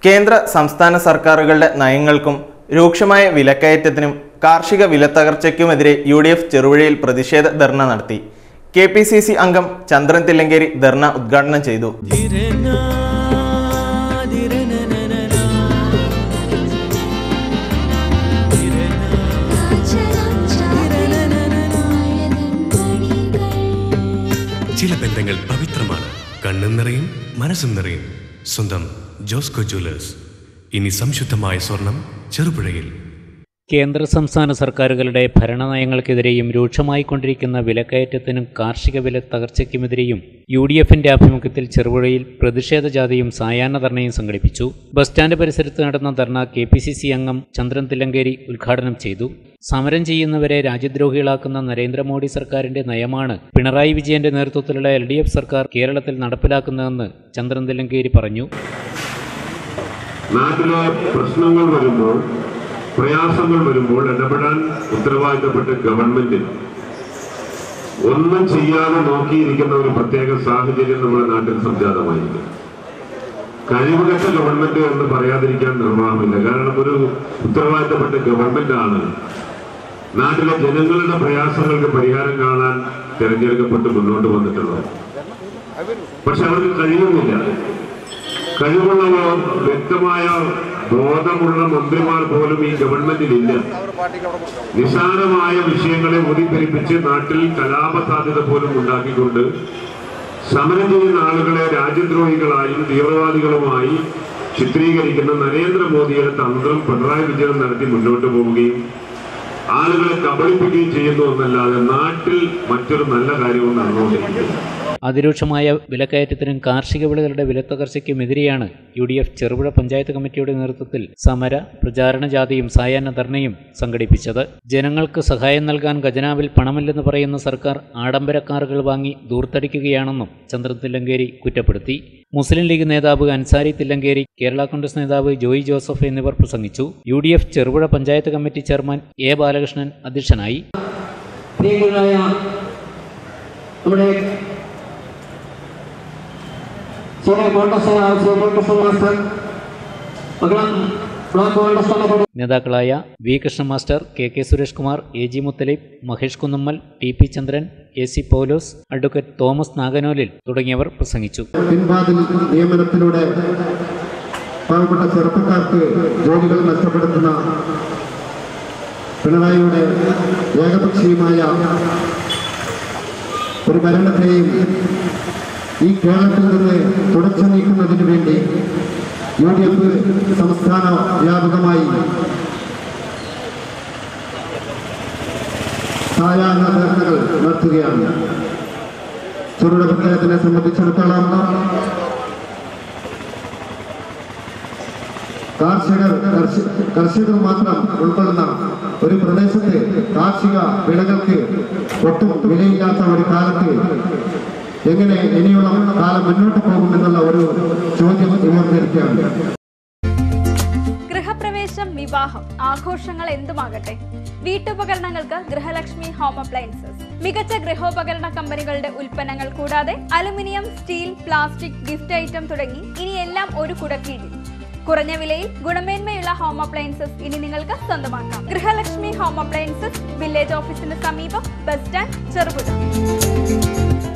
കേന്ദ്ര സംസ്ഥാന സർക്കാരുകളുടെ നയങ്ങൾക്കും രൂക്ഷമായ വിലക്കയറ്റത്തിനും കാർഷിക വിലത്തകർച്ചയ്ക്കുമെതിരെ യു ഡി എഫ് ചെറുപുഴയിൽ പ്രതിഷേധ ധർണ നടത്തി കെ പി സി സി അംഗം ചന്ദ്രൻ തില്ലങ്കേരി ധർണ ഉദ്ഘാടനം ചെയ്തു ചില ബന്ധങ്ങൾ പവിത്രമാണ് കണ്ണും നിറയും മനസ്സും നിറയും സ്വന്തം ജോസ്കോ ജ്വല്ലേഴ്സ് ഇനി സംശുദ്ധമായ സ്വർണം ചെറുപുഴയിൽ കേന്ദ്ര സംസ്ഥാന സർക്കാരുകളുടെ ഭരണനയങ്ങൾക്കെതിരെയും രൂക്ഷമായിക്കൊണ്ടിരിക്കുന്ന വിലക്കയറ്റത്തിനും കാർഷിക വില തകർച്ചയ്ക്കുമെതിരെയും യു ഡി എഫിന്റെ ആഭിമുഖ്യത്തിൽ ചെറുപുഴയിൽ പ്രതിഷേധ ജാഥയും സായാഹ്ന ധർണയും സംഘടിപ്പിച്ചു ബസ് സ്റ്റാൻഡ് പരിസരത്ത് നടന്ന ധർണ കെ പി സി സി അംഗം ചന്ദ്രൻ തില്ലങ്കേരി ഉദ്ഘാടനം ചെയ്തു സമരം ചെയ്യുന്നവരെ രാജ്യദ്രോഹികളാക്കുന്ന നരേന്ദ്രമോദി സർക്കാരിന്റെ നയമാണ് പിണറായി വിജയന്റെ നേതൃത്വത്തിലുള്ള എൽ ഡി എഫ് സർക്കാർ കേരളത്തിൽ നടപ്പിലാക്കുന്നതെന്ന് ചന്ദ്രൻ തില്ലങ്കേരി പറഞ്ഞു നാട്ടിലെ പ്രശ്നങ്ങൾ വരുമ്പോൾ പ്രയാസങ്ങൾ വരുമ്പോൾ ഇടപെടാൻ ഉത്തരവാദിത്തപ്പെട്ട ഗവൺമെന്റ് ഒന്നും ചെയ്യാതെ നോക്കിയിരിക്കുന്ന ഒരു പ്രത്യേക സാഹചര്യം നമ്മുടെ നാട്ടിൽ സംജാതമായിരിക്കും കഴിവുകെട്ട ഗവൺമെന്റ് എന്ന് പറയാതിരിക്കാൻ നിർവാഹമില്ല കാരണം ഒരു ഉത്തരവാദിത്തപ്പെട്ട ഗവൺമെന്റ് ആണ് നാട്ടിലെ ജനങ്ങളുടെ പ്രയാസങ്ങൾക്ക് പരിഹാരം കാണാൻ തിരഞ്ഞെടുക്കപ്പെട്ട് മുന്നോട്ട് വന്നിട്ടുള്ളത് പക്ഷെ അവർക്ക് കഴിയുന്നില്ല കഴിവുള്ളവർ വ്യക്തമായ ബോധമുള്ള മന്ത്രിമാർ പോലും ഈ ഗവൺമെന്റിലില്ല നിസാരമായ വിഷയങ്ങളെ ഊതിപ്പെരിപ്പിച്ച് നാട്ടിൽ കലാപ സാധ്യത പോലും ഉണ്ടാക്കിക്കൊണ്ട് സമരം ചെയ്യുന്ന ആളുകളെ രാജ്യദ്രോഹികളായും തീവ്രവാദികളുമായി ചിത്രീകരിക്കുന്ന നരേന്ദ്രമോദിയുടെ തന്ത്രം പിണറായി വിജയൻ നടത്തി മുന്നോട്ട് പോവുകയും ആളുകളെ കബളിപ്പിക്കുകയും ചെയ്യുന്നു എന്നല്ലാതെ നാട്ടിൽ മറ്റൊരു നല്ല കാര്യവും നടന്നുകൊണ്ടിരിക്കുന്നു അതിരൂക്ഷമായ വിലക്കയറ്റത്തിനും കാർഷിക വിളകളുടെ വിലത്തകർച്ചയ്ക്കുമെതിരെയാണ് U D F Cherupuzha panchayat കമ്മിറ്റിയുടെ നേതൃത്വത്തിൽ സമര പ്രചാരണ ജാഥയും സായാഹ്ന ധർണയും സംഘടിപ്പിച്ചത് ജനങ്ങൾക്ക് സഹായം നൽകാൻ ഖജനാവിൽ പണമില്ലെന്ന് പറയുന്ന സർക്കാർ ആഡംബര കാറുകൾ വാങ്ങി ദൂർത്തടിക്കുകയാണെന്നും ചന്ദ്രൻ തില്ലങ്കേരി കുറ്റപ്പെടുത്തി മുസ്ലിം ലീഗ് നേതാവ് അൻസാരി തില്ലങ്കേരി കേരള കോൺഗ്രസ് നേതാവ് ജോയി ജോസഫ് എന്നിവർ പ്രസംഗിച്ചു U D F Cherupuzha panchayat committee chairman A Balakrishnan അധ്യക്ഷനായി പ്രിയങ്കരായ നമ്മുടെ ശ്രീ കോൺഗ്രസ് ശ്രീ കോൺഗ്രസ് മാസ്റ്റർ മംഗളം ബ്ലോക്ക് കോൺഗ്രസ് കമ്മിറ്റി നേതാക്കളായ V Krishna master K K Suresh Kumar A G Muthalib Mahesh Kunnummal T P Chandran A C Paulose advocate Thomas Naganolil തുടങ്ങിയവർ പ്രസംഗിച്ചു പിൻവാതിൽ നിയമനത്തിലൂടെ പാവപ്പെട്ട ചെറുപ്പക്കാർക്ക് ജോലികൾ നഷ്ടപ്പെടുത്തുന്ന പിണറായിയുടെ ഏകപക്ഷീയമായ ഒരു ഭരണത്തെയും ഈ കേരളത്തിൽ നിന്ന് തുടച്ചു നീക്കുന്നതിന് വേണ്ടി യു ഡി എഫ് സംസ്ഥാന വ്യാപകമായി സായാഹ്ന ധർണകൾ നടത്തുകയാണ് ചെറുകിട പഞ്ചായത്തിനെ സംബന്ധിച്ചിടത്തോളം കാർഷികർ കർഷ- കർഷകർ മാത്രം ഉൾക്കൊള്ളുന്ന ഒരു പ്രദേശത്ത് കാർഷിക വിളകൾക്ക് ഒട്ടും വിലയില്ലാത്ത ഒരു കാലത്ത് എങ്ങനെ ഇനിയുള്ള കാലം മുന്നോട്ട് പോകുമെന്നുള്ള ഒരു ചോദ്യം ഉയർന്നിരിക്കുകയാണ് ഗൃഹപ്രവേശം വിവാഹം ആഘോഷങ്ങൾ എന്തുമാകട്ടെ വീട്ടുപകരണങ്ങൾക്ക് ഗൃഹലക്ഷ്മി ഹോം അപ്ലയൻസസ് മികച്ച ഗൃഹോപകരണ കമ്പനികളുടെ ഉൽപ്പന്നങ്ങൾ കൂടാതെ aluminium steel plastic gift item തുടങ്ങി ഇനി എല്ലാം ഒരു കുടക്കീഴിൽ കുറഞ്ഞ വിലയിൽ ഗുണമേന്മയുള്ള ഹോം അപ്ലയൻസസ് ഇനി നിങ്ങൾക്ക് സ്വന്തമാക്കാം ഗൃഹലക്ഷ്മി ഹോം അപ്ലയൻസസ് വില്ലേജ് ഓഫീസിന് സമീപം ബസ് സ്റ്റാൻഡ് ചെറുപുഴ